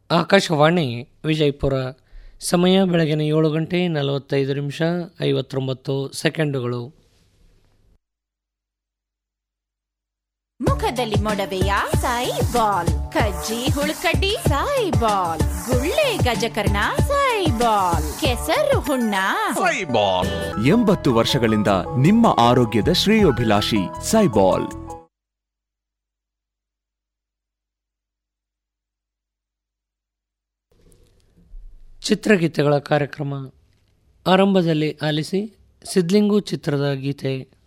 ಆಕಾಶವಾಣಿ ವಿಜಯಪುರ ಸಮಯ ಬೆಳಗಿನ ಏಳು ಗಂಟೆ ನಲವತ್ತೈದು ನಿಮಿಷ ಐವತ್ತೊಂಬತ್ತು ಸೆಕೆಂಡುಗಳು ಮುಖದಲ್ಲಿ ಮೊಡವೆಯ ಸಾಯಿ ಬಾಲ್ ಕಜ್ಜಿ ಹುಳುಕಡ್ಡಿ ಸಾಯಿ ಬಾಲ್ ಗುಳ್ಳೆ ಗಜಕರ್ಣ ಸಾಯಿ ಬಾಲ್ ಕೆಸರು ಹುಣ್ಣ ಸೈಬಾಲ್ ಎಂಬತ್ತು ವರ್ಷಗಳಿಂದ ನಿಮ್ಮ ಆರೋಗ್ಯದ ಶ್ರೇಯೋಭಿಲಾಷಿ ಸೈಬಾಲ್ ಚಿತ್ರಗೀತೆಗಳ ಕಾರ್ಯಕ್ರಮ ಆರಂಭದಲ್ಲಿ ಆಲಿಸಿ ಸಿದ್ಲಿಂಗು ಚಿತ್ರದ ಗೀತೆ